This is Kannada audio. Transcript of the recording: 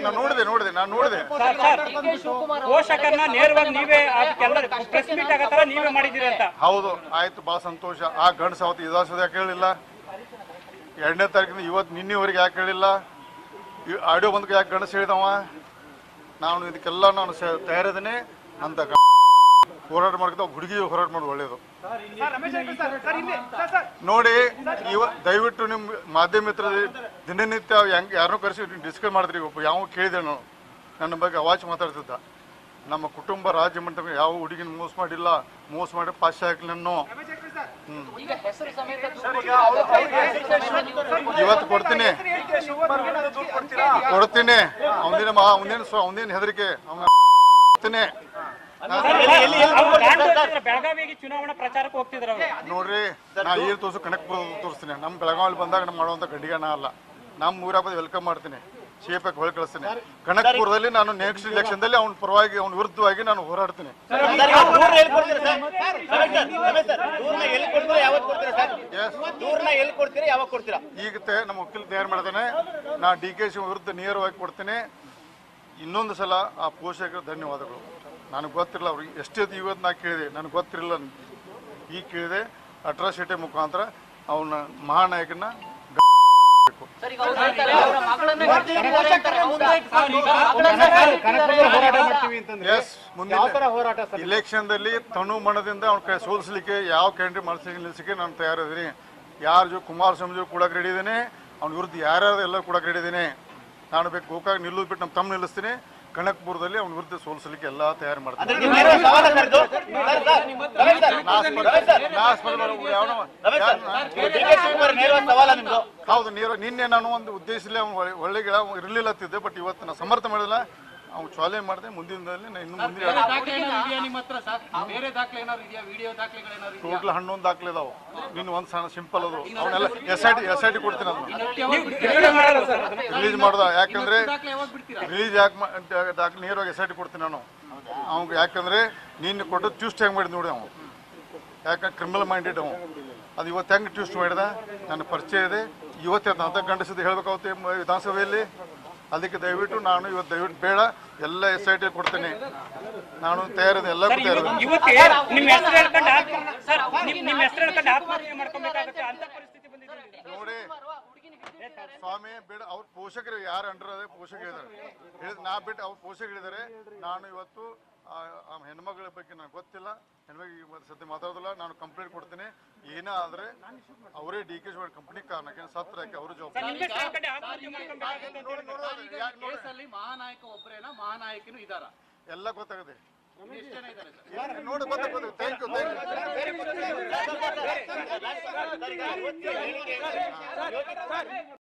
ನಾನು ನೋಡಿದೆ ನೋಡಿದೆ ನಾನು ನೋಡಿದೆ ಸರ್ ಸರ್ ಪೋಷಕರನ್ನ ನೇರವಾಗಿ ನೀವೇ ಅದಕ್ಕೆಲ್ಲ ಪ್ರೆಸ್ ಮೀಟ್ ಆಗೋ ತರ ನೀವೇ ಮಾಡಿದ್ದೀರಿ ಅಂತ ಹೌದು ಆಯ್ತು ಭಾಳ ಸಂತೋಷ ಆ ಗಂಡಸ ಅವತ್ತು ಇದಾಸದ ಯಾಕೆ ಹೇಳಿಲ್ಲ ಎರಡನೇ ತಾರೀಕಿನ ಇವತ್ತು ನಿನ್ನೆವರೆಗೆ ಯಾಕೆ ಹೇಳಿಲ್ಲ ಈ ಆಡಿಯೋ ಬಂದಕ್ಕೆ ಯಾಕೆ ಗಂಡಸ ಹೇಳಿದವ ನಾನು ಇದಕ್ಕೆಲ್ಲ ನಾನು ಸ- ತಯಾರಿದ್ದೇನೆ ಅಂತ ಗ- ಹೋರಾಟ ಮಾಡ್ಕೊತ ಹುಡುಗಿ ಹೋರಾಟ ಮಾಡೋದು ಒಳ್ಳೇದು ನೋಡಿ ಇವ ದಯವಿಟ್ಟು ನಿಮ್ಮ ಮಾಧ್ಯಮ ಮಿತ್ರ ದಿನನಿತ್ಯ ಹೆಂಗ್ ಯಾರನ್ನೂ ಕರೆಸಿ ಡಿಸ್ಕಸ್ ಮಾಡಿದ್ರಿ ಒಬ್ಬ ಯಾವ ಕೇಳಿದೆ ನಾನು ನನ್ನ ಬಗ್ಗೆ ಅವಾಜ್ ಮಾತಾಡ್ತಿದ್ದ ನಮ್ಮ ಕುಟುಂಬ ರಾಜ್ಯ ಮಟ್ಟ ಯಾವ ಹುಡುಗಿನ ಮೋಸ ಮಾಡಿಲ್ಲ ಮೋಸ ಮಾಡಿ ಪಾಸ್ ಹಾಕಲಿ ಅನ್ನೋ ಈಗ ಹೆಸರು ಸಮೇತ ಇವತ್ತು ಕೊಡ್ತೀನಿ ಕೊಡ್ತೀನಿ ಅವನಿನ ಅವನೇನು ಅವನೇನು ಹೆದರಿಕೆ ಅವನ ಕೊಡ್ತೀನಿ ಅವ್ರು ದಾಂಡ್ ತೋರ್ಸಿದ್ರು, ಬೆಳಗಾವಿಗೆ ಚುನಾವಣಾ ಪ್ರಚಾರಕ್ಕೆ ಹೋಗ್ತಿದ್ರು ಅವರು ನೋಡ್ರಿ ನಾ ಏನು ತೋರ್ಸು ಕನಕ್ಪುರ ತೋರಿಸ್ತೀನಿ ನಮ್ಮ ಬೆಳಗಾವಿ ಬಂದಾಗ ನಮ್ಮ ಮಾಡುವಂಥ ಗಂಡಿಗಣ ಅಲ್ಲ ನಮ್ಮ ಊರಾಗ ವೆಲ್ಕಮ್ ಮಾಡ್ತೀನಿ ಶೇಪಕ್ಕೆ ಹೊಳೆ ಕಳಿಸ್ತೀನಿ ಕನಕ್ಪುರದಲ್ಲಿ ನಾನು ನೆಕ್ಸ್ಟ್ ಇಲೆಕ್ಷನ್ದಲ್ಲಿ ಅವ್ನ ಪರವಾಗಿ ಅವ್ನ ವಿರುದ್ಧವಾಗಿ ನಾನು ಹೋರಾಡ್ತೀನಿ ದೂರನ ಎಲ್ಲಿ ಕೊಡ್ತೀರಾ sir Ramesh sir, Ramesh sir, ದೂರನ ಎಲ್ಲಿ ಕೊಡ್ತೀರಾ ಯಾವತ್ತು ಕೊಡ್ತೀರಾ ಸರ್ ಎಸ್ ದೂರನ ಎಲ್ಲಿ ಕೊಡ್ತೀರಾ ಯಾವಾಗ ಕೊಡ್ತೀರಾ ಈಗ ತೇ ನಮ್ಮ ವಕೀಲ ತಯಾರು ಮಾಡ್ತಾನೆ ನಾ ಡಿ ಕೆ ಶಿ ವಿರುದ್ಧ ನೇರವಾಗಿ ಕೊಡ್ತೀನಿ ಇನ್ನೊಂದು ಸಲ ಆ ಪೋಷಕರು ಧನ್ಯವಾದಗಳು ನನಗೆ ಗೊತ್ತಿರಲಿಲ್ಲ ಅವ್ರಿಗೆ ಎಷ್ಟೇ ಇವತ್ತು ನಾ ಕೇಳಿದೆ ನನಗೆ ಗೊತ್ತಿರಲಿಲ್ಲ ಈಗ ಕೇಳಿದೆ ಅಟ್ರಾಸಿಟಿ ಮುಖಾಂತರ ಅವನ ಮಹಾನಾಯಕನ ಸರ್ ಈಗ ಅವ್ರು ಹೇಳ್ತಾರೆ ಅವರ ಮಗಳನ್ನ ಹಿಡ್ದಿದ್ದಾರೆ ಅಂತಾರೆ. ಹೌದಾ? ಎಸ್ ಮುಂದಿನ ಇಲೆಕ್ಷನ್ದಲ್ಲಿ ತನು ಮಣದಿಂದ ಅವ್ನ ಕೈ ಸೋಲಿಸಲಿಕ್ಕೆ ಯಾವ ಕ್ಯಾಂಡಿಡೇಟ್ ಮನಸ್ಸಿಗೆ ನಿಲ್ಲಿಸಲಿಕ್ಕೆ ನಾನು ತಯಾರಿದ್ದೀನಿ ಯಾರ ಜೊ ಕುಮಾರಸ್ವಾಮಿ ಜೊ ಕೊಡಕ್ಕೆ ರೆಡಿ ಇದ್ದೀನಿ ಅವ್ನ ವಿರುದ್ಧ ಯಾರ್ಯಾರು ಎಲ್ಲ ಕೊಡಕ್ಕೆ ರೆಡಿ ಇದ್ದೀನಿ ನಾನು ಬೇಕು ಗೋಕಾಕ್ ನಿಲ್ಲೋದು ಬಿಟ್ಟು ನಮ್ಮ ತಮ್ಮ ನಿಲ್ಲಿಸ್ತೀನಿ ಕನಕ್ಪುರದಲ್ಲಿ ಅವ್ನ ವಿರುದ್ಧ ಸೋಲಿಸಲಿಕ್ಕೆ ಎಲ್ಲ ತಯಾರು ಮಾಡ್ತೀನಿ ಅಂದ್ರೆ ನಿಮ್ಮ ನೇರ ಸವಾಲ ಸರ್ ಇದು? ಸರ್, ಸರ್, ರಮೇಶ್ ಸರ್, ನಾ ರಮೇಶ್ ಸರ್, ಸ್ಪರ್ಧೆ- ನಾ ಸ್ಪರ್ಧೆ ಮಾಡೋ ಯಾವನವ? ರಮೇಶ್ ಸರ್, ಯಾರ್ನ? ಡಿ ಕೆ ಶಿವಕುಮಾರ್ ನೇರವಾದ ಸವಾಲ ನಿಮ್ದು ಹೌದು ನೀರು ನಿನ್ನೆ ನಾನು ಒಂದು ಉದ್ದೇಶದಲ್ಲಿ ಅವ್ನು ಒಳ್ಳೆ ಒಳ್ಳೆ ಗಿಡ ಇರಲಿಲ್ಲ ಅಂತಿದ್ದೆ ಬಟ್ ಇವತ್ತು ನಾನು ಸಮರ್ಥ ಮಾಡಿಲ್ಲ ಅವ್ನು ಚಾಲೆ ಮಾಡಿದೆ ಮುಂದಿನದಲ್ಲಿ ನಾನು ಇನ್ನು ಮುಂದಿನ ಟೋಟಲ್ ಹನ್ನೊಂದು ದಾಖಲೆ ಇದಾವೆ ನಿನ್ನ ಒಂದು ಸಣ್ಣ ಸಿಂಪಲ್ ಅದು ಅವನ್ನೆಲ್ಲ S I T S I T ಕೊಡ್ತೀನಿ ಅದನ್ನ ರಿಲೀಸ್ ಮಾಡ್ದ ಯಾಕಂದ್ರೆ ರಿಲೀಸ್ ಯಾಕೆ ಮಾ- ದ- ದಾಖಲೆ ನೇರವಾಗಿ ಎಸ್ ಐ ಟಿ ಕೊಡ್ತೀನಿ ನಾನು ಅವ್ನಿಗೆ ಯಾಕಂದ್ರೆ ನೀನು ಕೊಟ್ಟು ಟ್ಯೂಸ್ಟ್ ಹೆಂಗೆ ಮಾಡಿದ್ ನೋಡಿ ಅವನು ಯಾಕಂದ್ರೆ ಕ್ರಿಮಿನಲ್ ಮೈಂಡೆಡ್ ಅವನು ಅದು ಇವತ್ತು ಹೆಂಗೆ ಟ್ಯೂಸ್ಟ್ ಮಾಡಿದ ನನ್ನ ಪರಿಚಯ ಇದೆ ಇವತ್ತೇ ಅಂತ ಗಂಡಸಿದ್ದು ಹೇಳ್ಬೇಕಾಗುತ್ತೆ ಮ- ವಿಧಾನಸಭೆಯಲ್ಲಿ ಅದಕ್ಕೆ ದಯವಿಟ್ಟು ನಾನು ಇವತ್ತು ದಯವಿಟ್ಟು ಬೇಡ ಎಲ್ಲ ಎಸ್ ಐ ಟಿ ಕೊಡ್ತೀನಿ ನಾನು ತಯಾರಿದೆ ಎಲ್ಲ ಸರ್ ತಯಾರಿದೆ ಇವತ್ತು ನಿಮ್ಮ ಹೆಸರು ಹೇಳ್ಕೊಂಡು ಆತ್ಮ ಸರ್ ನಿಮ್ ನಿಮ್ಮ ಹೆಸರು ಹೇಳ್ಕೊಂಡು ಆತ್ಮಹತ್ಯೆ ಮಾಡ್ಕೊಬೇಕಾಗುತ್ತೆ ಅಂತ ಪರಿಸ್ಥಿತಿ ಬಂದಿದೆ ನೋಡಿ ಸ್ವಾಮಿ ಬೇಡ ಅವ್ರ ಪೋಷಕರು ಯಾರು ಅಂಡರ್ ಅದೇ ಪೋಷಕರು ಇದ್ದಾರೆ ಹೇಳಿದ ನಾ ಬಿಟ್ಟು ಅವ್ರ ಪೋಷಕರು ಇದ್ದಾರೆ ನಾನು ಇವತ್ತು ಆ ಆ ಹೆಣ್ಮಗಳ ಬಗ್ಗೆ ನನಗೆ ಗೊತ್ತಿಲ್ಲ ಹೆಣ್ಮಗಳಿಗೆ ಇವತ್ತು ಸದ್ಯ ಮಾತಾಡೋದಿಲ್ಲ ನಾನು ಕಂಪ್ಲೇಂಟ್ ಕೊಡ್ತೀನಿ ಏನೇ ಆದರೆ ಅವರೇ ಡಿ ಕೆ ಶಿವಣ್ಣ ಕಂಪ್ನಿ ಕಾರಣಕ್ಕೆ ಸತ್ರ ಯಾಕೆ ಅವರು ಜವಾಬ್ದಾರಿ ನಿಮ್ಮ ಹೆಸರು ಹೇಳ್ಕೊಂಡು ಆತ್ಮಹತ್ಯೆ ಮಾಡ್ಕೊಬೇಕಾಗುತ್ತೆ ಅಂತ ನೋಡಿ, ಹೇಳ್ತಾರೆ. ನೋಡಿ, ಯಾಕೆ ನೋಡಿ? ಕೇಸಲ್ಲಿ ಮಹಾನಾಯಕ ಒಬ್ಬರೇನಾ ಮಹಾನಾಯಕನು ಇದಾರ ಎಲ್ಲ ಗೊತ್ತಾಗಿದೆ ನೋಡಿ ಗೊತ್ತಾಗ್ತದೆ ಥ್ಯಾಂಕ್ ಯು ಥ್ಯಾಂಕ್ ಯು